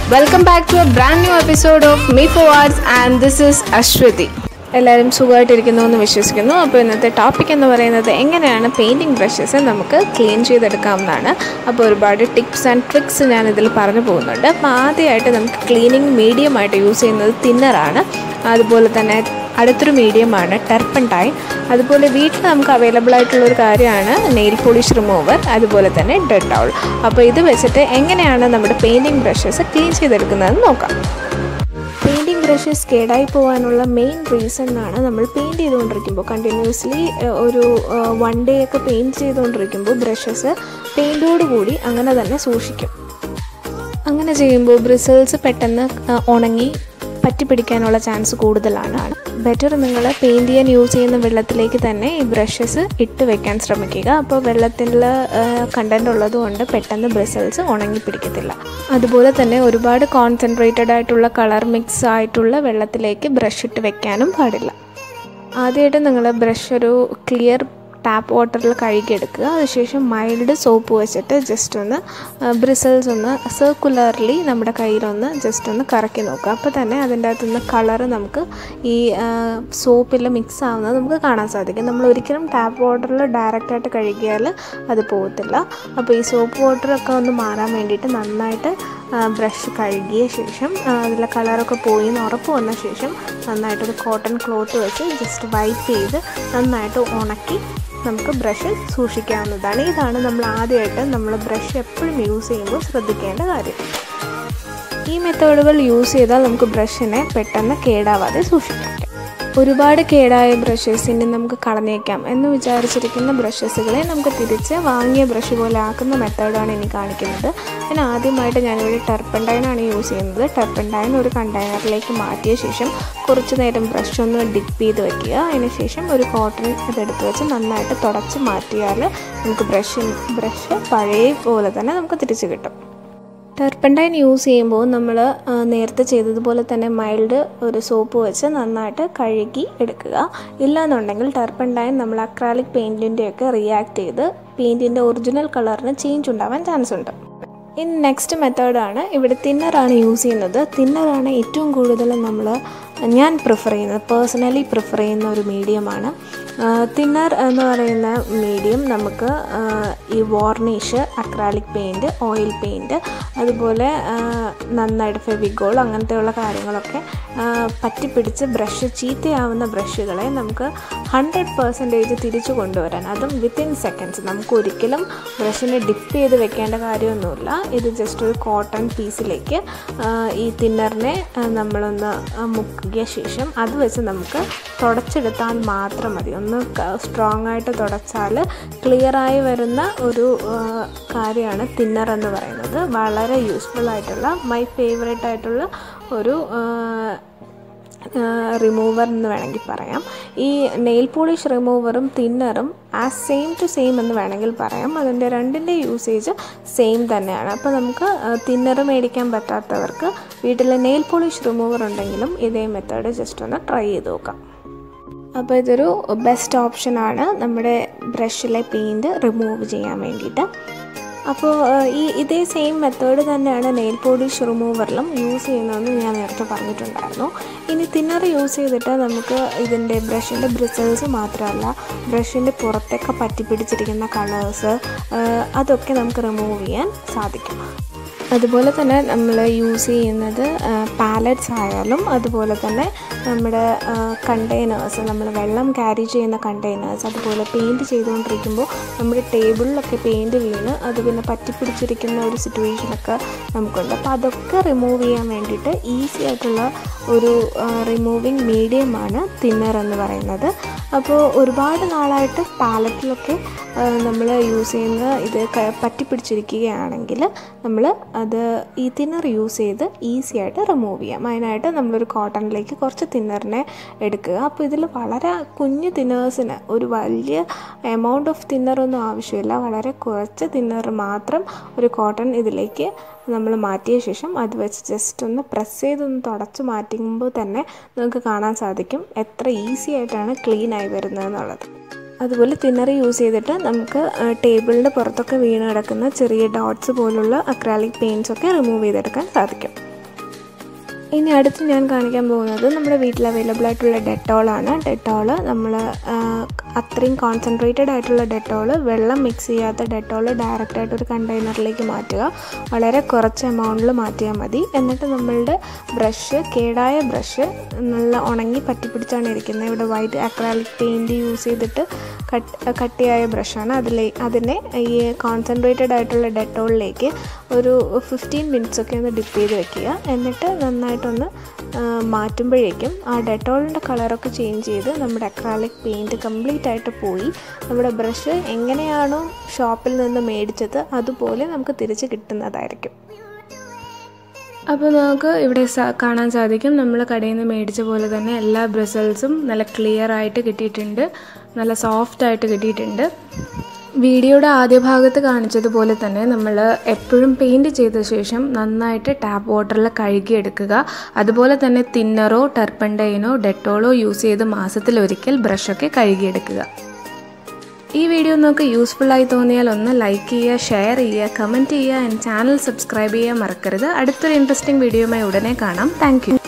welcome back to a brand new episode of me for arts and this is Aswathi എല്ലാവരും സുഖമായിട്ടിരിക്കുന്നു എന്ന് വിശ്വസിക്കുന്നു അപ്പോൾ ഇന്നത്തെ ടോപ്പിക് എന്ന് പറയുന്നത് എങ്ങനെയാണ് പെയിൻറ്റിങ് ബ്രഷസ് നമുക്ക് ക്ലീൻ ചെയ്തെടുക്കാവുന്നതാണ് അപ്പോൾ ഒരുപാട് ടിപ്സ് ആൻഡ് ട്രിക്സ് ഞാൻ ഇതിൽ പറഞ്ഞു പോകുന്നുണ്ട് അപ്പോൾ ആദ്യമായിട്ട് നമുക്ക് ക്ലീനിങ് മീഡിയമായിട്ട് യൂസ് ചെയ്യുന്നത് തിന്നറാണ് അതുപോലെ തന്നെ അടുത്തൊരു മീഡിയമാണ് ടെർപ്പൻറ്റൈൻ അതുപോലെ വീട്ടിൽ നമുക്ക് അവൈലബിൾ ആയിട്ടുള്ള ഒരു കാര്യമാണ് നെയിൽ പോളിഷ് റിമൂവർ അതുപോലെ തന്നെ ഡെഡ് ടൗൾ അപ്പോൾ ഇത് വെച്ചിട്ട് എങ്ങനെയാണ് നമ്മുടെ പെയിൻറ്റിങ് ബ്രഷസ് ക്ലീൻ ചെയ്തെടുക്കുന്നതെന്ന് നോക്കാം പെയിൻറ്റിങ് ബ്രഷസ് കേടായി പോകാനുള്ള മെയിൻ റീസൺ ആണ് നമ്മൾ പെയിൻറ്റ് ചെയ്തുകൊണ്ടിരിക്കുമ്പോൾ കണ്ടിന്യൂസ്ലി ഒരു വൺ ഡേ ഒക്കെ പെയിൻറ്റ് ചെയ്തുകൊണ്ടിരിക്കുമ്പോൾ ബ്രഷസ് പെയിൻറ്റോട് കൂടി അങ്ങനെ തന്നെ സൂക്ഷിക്കും അങ്ങനെ ചെയ്യുമ്പോൾ ബ്രിസൽസ് പെട്ടെന്ന് ആ, ഉണങ്ങി പറ്റി പിടിക്കാനുള്ള ചാൻസ് കൂടുതലാണ് ബെറ്റർ നിങ്ങൾ പെയിൻറ്റ് ചെയ്യാൻ യൂസ് ചെയ്യുന്ന വെള്ളത്തിലേക്ക് തന്നെ ഈ ബ്രഷസ് ഇട്ട് വെക്കാൻ ശ്രമിക്കുക അപ്പോൾ വെള്ളത്തിൽ കണ്ടൻറ് ഉള്ളതുകൊണ്ട് പെട്ടെന്ന് ബ്രിസൽസ് ഉണങ്ങി പിടിക്കത്തില്ല അതുപോലെ തന്നെ ഒരുപാട് കോൺസെൻട്രേറ്റഡ് ആയിട്ടുള്ള കളർ മിക്സ് ആയിട്ടുള്ള വെള്ളത്തിലേക്ക് ബ്രഷ് ഇട്ട് വെക്കാനും പാടില്ല ആദ്യമായിട്ട് നിങ്ങൾ ബ്രഷ് ഒരു ക്ലിയർ ടാപ്പ് വാട്ടറിൽ കഴുകിയെടുക്കുക അതിനുശേഷം മൈൽഡ് സോപ്പ് വെച്ചിട്ട് ജസ്റ്റ് ഒന്ന് ബ്രിസൽസ് ഒന്ന് സർക്കുലർലി നമ്മുടെ കയ്യിലൊന്ന് ജസ്റ്റ് ഒന്ന് കറക്കി നോക്കുക അപ്പോൾ തന്നെ അതിൻ്റെ അകത്തുനിന്ന് കളറ് നമുക്ക് ഈ സോപ്പിൽ മിക്സ് ആവുന്നത് നമുക്ക് കാണാൻ സാധിക്കും നമ്മൾ ഒരിക്കലും ടാപ്പ് വാട്ടറിൽ ഡയറക്റ്റായിട്ട് കഴുകിയാൽ അത് പോകത്തില്ല അപ്പോൾ ഈ സോപ്പ് വാട്ടറൊക്കെ ഒന്ന് മാറാൻ വേണ്ടിയിട്ട് നന്നായിട്ട് ബ്രഷ് കഴുകിയ ശേഷം ആ, അതിലെ കളറൊക്കെ പോയി എന്ന് ഉറപ്പ് വന്ന ശേഷം നന്നായിട്ടൊരു കോട്ടൺ ക്ലോത്ത് വെച്ച് ജസ്റ്റ് വൈപ്പ് ചെയ്ത് നന്നായിട്ട് ഉണക്കി നമുക്ക് ബ്രഷ് സൂക്ഷിക്കാവുന്നതാണ് ഇതാണ് നമ്മൾ ആദ്യമായിട്ട് നമ്മൾ ബ്രഷ് എപ്പോഴും യൂസ് ചെയ്യുമ്പോൾ ശ്രദ്ധിക്കേണ്ട കാര്യം ഈ മെത്തേഡുകൾ യൂസ് ചെയ്താൽ നമുക്ക് ബ്രഷിനെ പെട്ടെന്ന് കേടാവാതെ സൂക്ഷിക്കാം ഒരുപാട് കേടായ ബ്രഷസ് ഇനി നമുക്ക് കളഞ്ഞേക്കാം എന്ന് വിചാരിച്ചിരിക്കുന്ന ബ്രഷസുകളെ നമുക്ക് തിരിച്ച് വാങ്ങിയ ബ്രഷ് പോലെ ആക്കുന്ന മെത്തേഡാണ് ഇനി കാണിക്കുന്നത് ഞാൻ ആദ്യമായിട്ട് ഞാനിവിടെ ടെർപ്പൻറ്റൈനാണ് യൂസ് ചെയ്യുന്നത് ടെർപ്പൻറ്റൈൻ ഒരു കണ്ടെയ്നറിലേക്ക് മാറ്റിയ ശേഷം കുറച്ച് നേരം ബ്രഷ് ഒന്ന് ഡിപ്പ് ചെയ്ത് വെക്കുക അതിന് ശേഷം ഒരു കോട്ടൺ ഇതെടുത്ത് വെച്ച് നന്നായിട്ട് തുടച്ച് മാറ്റിയാൽ നമുക്ക് ബ്രഷ് ബ്രഷ് പഴയ പോലെ തന്നെ നമുക്ക് തിരിച്ച് കിട്ടും ടെർപ്പൻറ്റൈൻ യൂസ് ചെയ്യുമ്പോൾ നമ്മൾ നേരത്തെ ചെയ്തതുപോലെ തന്നെ മൈൽഡ് ഒരു സോപ്പ് വെച്ച് നന്നായിട്ട് കഴുകി എടുക്കുക ഇല്ലാന്നുണ്ടെങ്കിൽ ടെർപ്പൻറ്റൈൻ നമ്മൾ അക്രാലിക് പെയിൻറ്റിൻ്റെയൊക്കെ റിയാക്ട് ചെയ്ത് പെയിൻറ്റിൻ്റെ ഒറിജിനൽ കളറിന് ചേഞ്ച് ഉണ്ടാവാൻ ചാൻസ് ഉണ്ട് ഇനി നെക്സ്റ്റ് മെത്തേഡാണ് ഇവിടെ തിന്നറാണ് യൂസ് ചെയ്യുന്നത് തിന്നറാണ് ഏറ്റവും കൂടുതൽ നമ്മൾ ഞാൻ പ്രിഫർ ചെയ്യുന്നത് പേഴ്സണലി പ്രിഫർ ചെയ്യുന്ന ഒരു മീഡിയമാണ് തിന്നർ എന്ന് പറയുന്ന മീഡിയം നമുക്ക് ആ, ഈ varnish acrylic paint oil paint അതുപോലെ ആ, നന്നായിട്ട് ഫെവിഗോൾ അങ്ങനത്തെയുള്ള കാര്യങ്ങളൊക്കെ ആ, പറ്റിപ്പിടിച്ച് ബ്രഷ് ചീത്തയാവുന്ന ബ്രഷുകളെ നമുക്ക് ഹൺഡ്രഡ് പെർസെൻറ്റേജ് തിരിച്ചു കൊണ്ടുവരാൻ അതും വിത്തിൻ സെക്കൻഡ്സ് നമുക്ക് ഒരിക്കലും ബ്രഷിനെ ഡിപ്പ് ചെയ്ത് വെക്കേണ്ട കാര്യമൊന്നുമില്ല ഇത് ജസ്റ്റ് ഒരു കോട്ടൺ പീസിലേക്ക് ആ, ഈ തിന്നറിനെ ആ, നമ്മളൊന്ന് ആ, മുക്കിയ ശേഷം അത് വെച്ച് നമുക്ക് തുടച്ചെടുത്താൽ മാത്രം മതി ഒന്ന് സ്ട്രോങ് ആയിട്ട് തുടച്ചാൽ ക്ലിയറായി വരുന്ന ഒരു ആ, കാര്യമാണ് തിന്നർ എന്ന് പറയുന്നത് വളരെ യൂസ്ഫുൾ ആയിട്ടുള്ള മൈ ഫേവറേറ്റ് ആയിട്ടുള്ള ഒരു ആ, റിമൂവർ എന്ന് വേണമെങ്കിൽ പറയാം ഈ നെയിൽ പോളിഷ് റിമൂവറും തിന്നറും ആസ് സെയിം ടു സെയിം എന്ന് വേണമെങ്കിൽ പറയാം അതിൻ്റെ രണ്ടിൻ്റെ യൂസേജ് സെയിം തന്നെയാണ് അപ്പോൾ നമുക്ക് തിന്നർ മേടിക്കാൻ പറ്റാത്തവർക്ക് വീട്ടിൽ നെയിൽ പോളിഷ് റിമൂവർ ഉണ്ടെങ്കിലും ഇതേ മെത്തേഡ് ജസ്റ്റ് ഒന്ന് ട്രൈ ചെയ്ത് നോക്കാം അപ്പോൾ ഇതൊരു ബെസ്റ്റ് ഓപ്ഷനാണ് നമ്മുടെ ബ്രഷിലെ പെയിൻറ്റ് റിമൂവ് ചെയ്യാൻ വേണ്ടിയിട്ട് അപ്പോൾ ഏഹ്, ഈ ഇതേ സെയിം മെത്തേഡ് തന്നെയാണ് നെയിൽ പോളിഷ് റിമൂവറിലും യൂസ് ചെയ്യുന്നതെന്ന് ഞാൻ നേരത്തെ പറഞ്ഞിട്ടുണ്ടായിരുന്നു ഇനി തിന്നർ യൂസ് ചെയ്തിട്ട് നമുക്ക് ഇതിൻ്റെ ബ്രഷിൻ്റെ ബ്രിസൽസ് മാത്രമല്ല ബ്രഷിൻ്റെ പുറത്തൊക്കെ പറ്റിപ്പിടിച്ചിരിക്കുന്ന കളേഴ്സ് അതൊക്കെ നമുക്ക് റിമൂവ് ചെയ്യാൻ സാധിക്കും അതുപോലെ തന്നെ നമ്മൾ യൂസ് ചെയ്യുന്നത് പാലറ്റ്സ് ആയാലും അതുപോലെ തന്നെ നമ്മുടെ കണ്ടെയ്നേഴ്സ് നമ്മൾ വെള്ളം ക്യാരി ചെയ്യുന്ന കണ്ടെയ്നേഴ്സ് അതുപോലെ പെയിൻറ്റ് ചെയ്തുകൊണ്ടിരിക്കുമ്പോൾ നമ്മുടെ ടേബിളിലൊക്കെ പെയിൻറ്റ് വീണ് അത് പിന്നെ പറ്റിപ്പിടിച്ചിരിക്കുന്ന ഒരു സിറ്റുവേഷനൊക്കെ നമുക്കുണ്ട് അപ്പോൾ അതൊക്കെ റിമൂവ് ചെയ്യാൻ വേണ്ടിയിട്ട് ഈസി ആയിട്ടുള്ള ഒരു റിമൂവിങ് മീഡിയമാണ് തിന്നർ എന്ന് പറയുന്നത് അപ്പോൾ ഒരുപാട് നാളായിട്ട് പാലറ്റിലൊക്കെ നമ്മൾ യൂസ് ചെയ്യുന്ന ഇത് ക- പറ്റിപ്പിടിച്ചിരിക്കുകയാണെങ്കിൽ നമ്മൾ അത് ഈ തിന്നർ യൂസ് ചെയ്ത് ഈസി ആയിട്ട് റിമൂവ് ചെയ്യാം അതിനായിട്ട് നമ്മളൊരു കോട്ടണിലേക്ക് കുറച്ച് തിന്നറിനെ എടുക്കുക അപ്പോൾ ഇതിൽ വളരെ കുഞ്ഞു തിന്നേഴ്സിന് ഒരു വലിയ എമൗണ്ട് ഓഫ് തിന്നറൊന്നും ആവശ്യമില്ല വളരെ കുറച്ച് തിന്നർ മാത്രം ഒരു കോട്ടൺ ഇതിലേക്ക് നമ്മൾ മാറ്റിയ ശേഷം അത് വെച്ച് ജസ്റ്റ് ഒന്ന് പ്രസ് ചെയ്തൊന്ന് തുടച്ച് മാറ്റുമ്പോൾ തന്നെ നമുക്ക് കാണാൻ സാധിക്കും എത്ര ഈസി ആയിട്ടാണ് ക്ലീൻ ആയി വരുന്നത് എന്നുള്ളത് അതുപോലെ തിന്നർ യൂസ് ചെയ്തിട്ട് നമുക്ക് ടേബിളിൻ്റെ പുറത്തൊക്കെ വീണ് കിടക്കുന്ന ചെറിയ ഡോട്ട്സ് പോലുള്ള അക്രാലിക് പെയിൻറ്റ്സ് ഒക്കെ റിമൂവ് ചെയ്തെടുക്കാൻ സാധിക്കും ഇനി അടുത്ത് ഞാൻ കാണിക്കാൻ പോകുന്നത് നമ്മുടെ വീട്ടിൽ അവൈലബിൾ ആയിട്ടുള്ള ഡെറ്റോളാണ് ഡെറ്റോൾ നമ്മൾ അത്രയും കോൺസെൻട്രേറ്റഡ് ആയിട്ടുള്ള ഡെറ്റോൾ വെള്ളം മിക്സ് ചെയ്യാത്ത ഡെറ്റോൾ ഡയറക്റ്റായിട്ട് ഒരു കണ്ടെയ്നറിലേക്ക് മാറ്റുക വളരെ കുറച്ച് എമൗണ്ടിൽ മാറ്റിയാൽ മതി എന്നിട്ട് നമ്മളുടെ ബ്രഷ് കേടായ ബ്രഷ് നല്ല ഉണങ്ങി പറ്റിപ്പിടിച്ചാണ് ഇരിക്കുന്നത് ഇവിടെ വൈറ്റ് അക്രാലിക് പെയിൻറ്റ് യൂസ് ചെയ്തിട്ട് കട്ട് കട്ടിയായ ബ്രഷാണ് അതിലേ അതിനെ ഈ കോൺസെൻട്രേറ്റഡ് ആയിട്ടുള്ള ഡെറ്റോളിലേക്ക് ഒരു ഫിഫ്റ്റീൻ മിനിറ്റ്സ് ഒക്കെ ഒന്ന് ഡിപ്പ് ചെയ്ത് വെക്കുക എന്നിട്ട് നന്നായിട്ടൊന്ന് മാറ്റുമ്പോഴേക്കും ആ ഡെറ്റോളിൻ്റെ കളറൊക്കെ ചേഞ്ച് ചെയ്ത് നമ്മുടെ അക്രാലിക് പെയിൻറ്റ് കംപ്ലീറ്റ് ആയിട്ട് പോയി നമ്മുടെ ബ്രഷ് എങ്ങനെയാണോ ഷോപ്പിൽ നിന്ന് മേടിച്ചത് അതുപോലെ നമുക്ക് തിരിച്ച് കിട്ടുന്നതായിരിക്കും അപ്പോൾ നമുക്ക് ഇവിടെ കാണാൻ സാധിക്കും നമ്മൾ കടയിൽ നിന്ന് മേടിച്ച പോലെ തന്നെ എല്ലാ ബ്രസൽസും നല്ല ക്ലിയർ ആയിട്ട് കിട്ടിയിട്ടുണ്ട് നല്ല സോഫ്റ്റ് ആയിട്ട് കിട്ടിയിട്ടുണ്ട് വീഡിയോയുടെ ആദ്യ ഭാഗത്ത് കാണിച്ചതുപോലെ തന്നെ നമ്മൾ എപ്പോഴും പെയിൻറ് ചെയ്ത ശേഷം നന്നായിട്ട് ടാപ്പ് വാട്ടറിൽ കഴുകിയെടുക്കുക അതുപോലെ തന്നെ തിന്നറോ ടെർപ്പൻഡൈനോ ഡെറ്റോളോ യൂസ് ചെയ്ത് മാസത്തിലൊരിക്കൽ ബ്രഷൊക്കെ കഴുകിയെടുക്കുക ഈ വീഡിയോ നിങ്ങൾക്ക് യൂസ്ഫുള്ളായി തോന്നിയാൽ ഒന്ന് ലൈക്ക് ചെയ്യുക ഷെയർ ചെയ്യുക കമൻറ്റ് ചെയ്യുക ആൻഡ് ചാനൽ സബ്സ്ക്രൈബ് ചെയ്യാൻ മറക്കരുത് അടുത്തൊരു ഇൻട്രസ്റ്റിംഗ് വീഡിയോയുമായി ഉടനെ കാണാം താങ്ക്